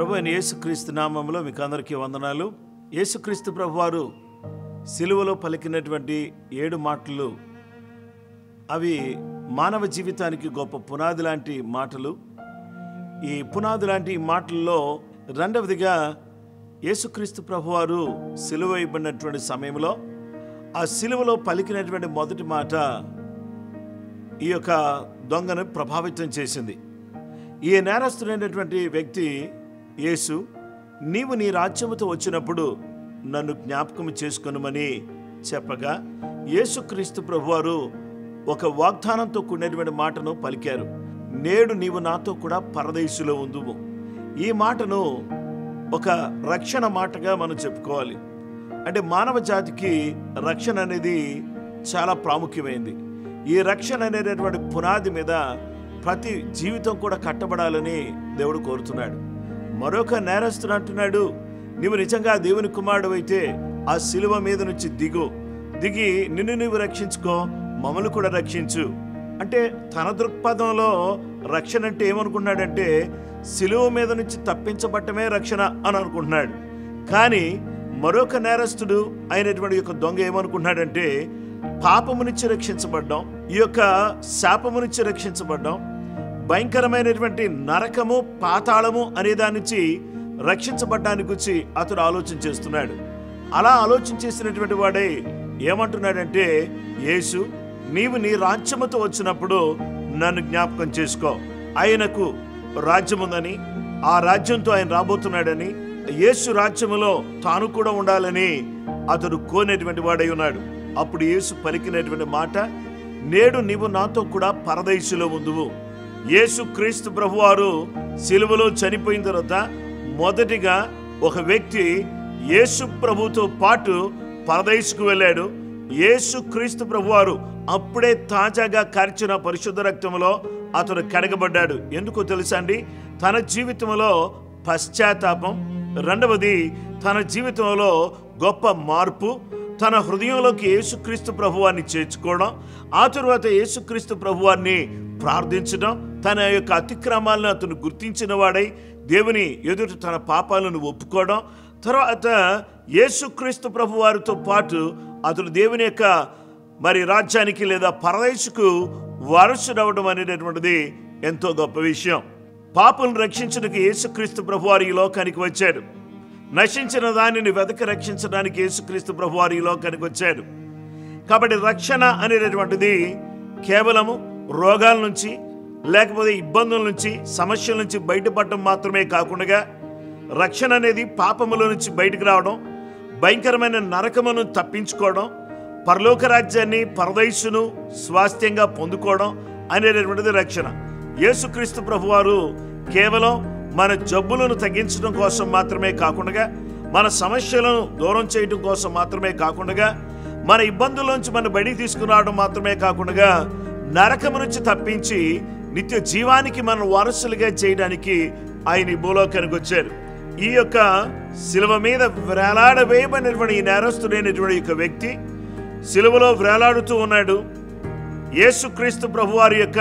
ప్రభు అయిన యేసుక్రీస్తు నామంలో మీకు అందరికీ వందనాలు యేసుక్రీస్తు ప్రభు వారు సిలువలో పలికినటువంటి ఏడు మాటలు అవి మానవ జీవితానికి గొప్ప పునాది లాంటి మాటలు ఈ పునాది లాంటి మాటల్లో రెండవదిగా యేసుక్రీస్తు ప్రభువారు సిలువ ఇవ్వబడినటువంటి సమయంలో ఆ సిలువలో పలికినటువంటి మొదటి మాట ఈ యొక్క దొంగను ప్రభావితం చేసింది ఈ నేరస్తుడైనటువంటి వ్యక్తి యేసు నీవు నీ రాజ్యముతో వచ్చినప్పుడు నన్ను జ్ఞాపకం చేసుకొనుమని చెప్పగా యేసుక్రీస్తు ప్రభువారు ఒక వాగ్దానంతో కూడినటువంటి మాటను పలికారు నేడు నీవు నాతో కూడా పరదేశులో ఉందువు ఈ మాటను ఒక రక్షణ మాటగా మనం చెప్పుకోవాలి అంటే మానవ జాతికి రక్షణ అనేది చాలా ప్రాముఖ్యమైంది ఈ రక్షణ అనేటటువంటి పునాది మీద ప్రతి జీవితం కూడా కట్టబడాలని దేవుడు కోరుతున్నాడు మరొక నేరస్తుడు అంటున్నాడు నీవు నిజంగా దేవుని కుమారుడు అయితే ఆ శిలువ మీద నుంచి దిగు దిగి నిన్ను నీవు రక్షించుకో మమ్మల్ని కూడా రక్షించు అంటే తన దృక్పథంలో రక్షణ అంటే ఏమనుకున్నాడంటే శిలువ మీద నుంచి తప్పించబట్టమే రక్షణ అని అనుకుంటున్నాడు కానీ మరొక నేరస్తుడు అయినటువంటి యొక్క దొంగ ఏమనుకుంటున్నాడంటే పాపము నుంచి రక్షించబడ్డాం ఈ యొక్క శాపము నుంచి రక్షించబడ్డాం భయంకరమైనటువంటి నరకము పాతాళము అనే దాని నుంచి రక్షించబడ్డానికి గురించి అతడు ఆలోచన చేస్తున్నాడు అలా ఆలోచన చేసినటువంటి వాడే ఏమంటున్నాడంటే యేసు నీవు నీ రాజ్యముతో వచ్చినప్పుడు నన్ను జ్ఞాపకం చేసుకో ఆయనకు రాజ్యం ఉందని ఆ రాజ్యంతో ఆయన రాబోతున్నాడని యేసు రాజ్యములో తాను కూడా ఉండాలని అతడు కోనేటువంటి వాడై ఉన్నాడు అప్పుడు యేసు పలికినటువంటి మాట నేడు నీవు నాతో కూడా పరదేశులో ఉందువు యేసు క్రీస్తు ప్రభువారు సిలువలో చనిపోయిన తర్వాత మొదటిగా ఒక వ్యక్తి యేసు ప్రభుతో పాటు పరదేశుకు వెళ్ళాడు యేసు క్రీస్తు ప్రభువారు అప్పుడే తాజాగా కార్చిన పరిశుద్ధ రక్తంలో అతడు కడగబడ్డాడు ఎందుకో తెలుసా అండి తన జీవితంలో పశ్చాత్తాపం రెండవది తన జీవితంలో గొప్ప మార్పు తన హృదయంలోకి యేసుక్రీస్తు ప్రభువాన్ని చేర్చుకోవడం ఆ తరువాత యేసుక్రీస్తు ప్రభువాన్ని ప్రార్థించడం తన యొక్క అతిక్రమాలను అతను గుర్తించిన వాడై దేవుని ఎదుట తన పాపాలను ఒప్పుకోవడం తర్వాత యేసుక్రీస్తు ప్రభువారితో పాటు అతడు దేవుని యొక్క మరి రాజ్యానికి లేదా పరదేశుకు వారసుడవడం అనేటటువంటిది ఎంతో గొప్ప విషయం పాపులను రక్షించడానికి యేసుక్రీస్తు ప్రభువారు ఈ లోకానికి వచ్చాడు నశించిన దానిని వెతక రక్షించడానికి యేసుక్రీస్తు ప్రభువారు ఈ లోకానికి వచ్చాడు కాబట్టి రక్షణ అనేటటువంటిది కేవలము రోగాల నుంచి లేకపోతే ఇబ్బందుల నుంచి సమస్యల నుంచి బయటపడటం మాత్రమే కాకుండా రక్షణ అనేది పాపముల నుంచి బయటకు రావడం భయంకరమైన నరకమును తప్పించుకోవడం పరలోక రాజ్యాన్ని పరదైసును స్వాస్థ్యంగా పొందుకోవడం అనేటటువంటిది రక్షణ యేసుక్రీస్తు ప్రభువారు కేవలం మన జబ్బులను తగ్గించడం కోసం మాత్రమే కాకుండా మన సమస్యలను దూరం చేయడం కోసం మాత్రమే కాకుండా మన ఇబ్బందుల నుంచి మన బయటికి తీసుకురావడం మాత్రమే కాకుండా నరకము నుంచి తప్పించి నిత్య జీవానికి మన వారసులుగా చేయడానికి ఆయన ఈ భూలోకానికి వచ్చారు ఈ యొక్క శిలువ మీద వేలాడవేయబడినటువంటి ఈ నేరస్తుడైనటువంటి యొక్క వ్యక్తి శిలువలో వేలాడుతూ ఉన్నాడు యేసుక్రీస్తు ప్రభువారి యొక్క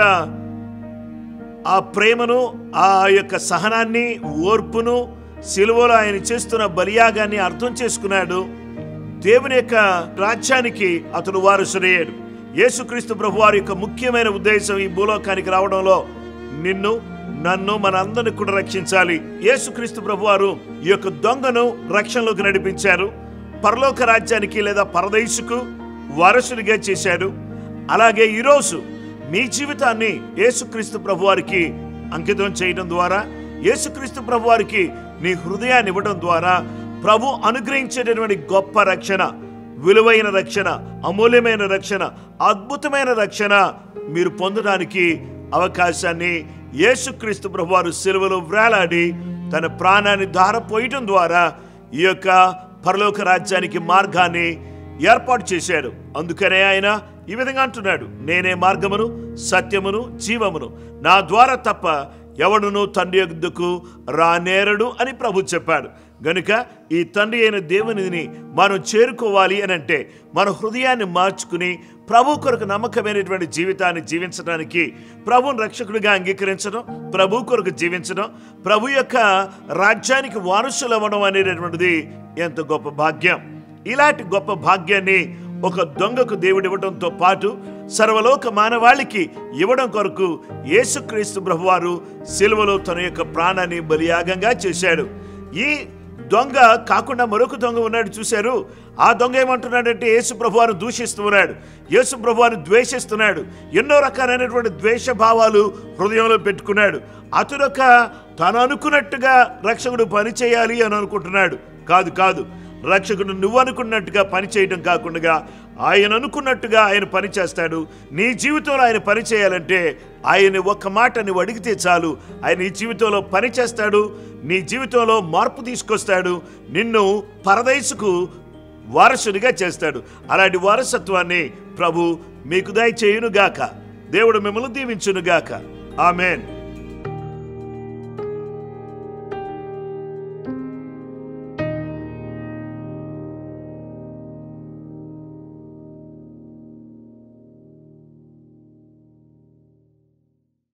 ఆ ప్రేమను ఆ యొక్క సహనాన్ని ఓర్పును సిలువలో ఆయన చేస్తున్న బలియాగాన్ని అర్థం చేసుకున్నాడు దేవుని యొక్క రాజ్యానికి అతడు వారసుడయ్యాడు యేసుక్రీస్తు ప్రభు వారి యొక్క ముఖ్యమైన ఉద్దేశం ఈ భూలోకానికి రావడంలో నిన్ను నన్ను మన అందరిని కూడా రక్షించాలి యేసుక్రీస్తు ప్రభు వారు ఈ యొక్క దొంగను రక్షణలోకి నడిపించారు పరలోక రాజ్యానికి లేదా పరదేశుకు వారసుడిగా చేశాడు అలాగే ఈరోజు మీ జీవితాన్ని యేసుక్రీస్తు ప్రభువారికి అంకితం చేయడం ద్వారా యేసుక్రీస్తు ప్రభువారికి నీ హృదయాన్ని ఇవ్వడం ద్వారా ప్రభు అనుగ్రహించేటటువంటి గొప్ప రక్షణ విలువైన రక్షణ అమూల్యమైన రక్షణ అద్భుతమైన రక్షణ మీరు పొందడానికి అవకాశాన్ని యేసుక్రీస్తు ప్రభువారు సెలవులో వ్రేలాడి తన ప్రాణాన్ని ధారపోయటం ద్వారా ఈ యొక్క పరలోక రాజ్యానికి మార్గాన్ని ఏర్పాటు చేశాడు అందుకనే ఆయన ఈ విధంగా అంటున్నాడు నేనే మార్గమును సత్యమును జీవమును నా ద్వారా తప్ప ఎవడును తండ్రి యొద్దకు రానేరడు అని ప్రభు చెప్పాడు గనుక ఈ తండ్రి అయిన దేవునిని మనం చేరుకోవాలి అని అంటే మన హృదయాన్ని మార్చుకుని ప్రభు కొరకు నమ్మకమైనటువంటి జీవితాన్ని జీవించడానికి ప్రభుని రక్షకుడిగా అంగీకరించడం ప్రభు కొరకు జీవించడం ప్రభు యొక్క రాజ్యానికి వారసులు అవ్వడం అనేటటువంటిది ఎంత గొప్ప భాగ్యం ఇలాంటి గొప్ప భాగ్యాన్ని ఒక దొంగకు దేవుడు ఇవ్వడంతో పాటు సర్వలోక మానవాళికి ఇవ్వడం కొరకు యేసుక్రీస్తు ప్రభువారు సిలువలో తన యొక్క ప్రాణాన్ని బలియాగంగా చేశాడు ఈ దొంగ కాకుండా మరొక దొంగ ఉన్నాడు చూశారు ఆ దొంగ ఏమంటున్నాడంటే యేసు ప్రభువారు దూషిస్తూ ఉన్నాడు యేసు ప్రభువారు ద్వేషిస్తున్నాడు ఎన్నో రకాలైనటువంటి ద్వేష భావాలు హృదయంలో పెట్టుకున్నాడు అతడొక తాను అనుకున్నట్టుగా రక్షకుడు పని చేయాలి అని అనుకుంటున్నాడు కాదు కాదు రక్షకుడు నువ్వు అనుకున్నట్టుగా పని చేయడం కాకుండా ఆయన అనుకున్నట్టుగా ఆయన పని చేస్తాడు నీ జీవితంలో ఆయన పని చేయాలంటే ఆయన ఒక్క మాట నువ్వు అడిగితే చాలు ఆయన నీ జీవితంలో పని చేస్తాడు నీ జీవితంలో మార్పు తీసుకొస్తాడు నిన్ను పరదైసుకు వారసునిగా చేస్తాడు అలాంటి వారసత్వాన్ని ప్రభు మీకు దయచేయునుగాక దేవుడు మిమ్మల్ని దీవించునుగాక ఆమెన్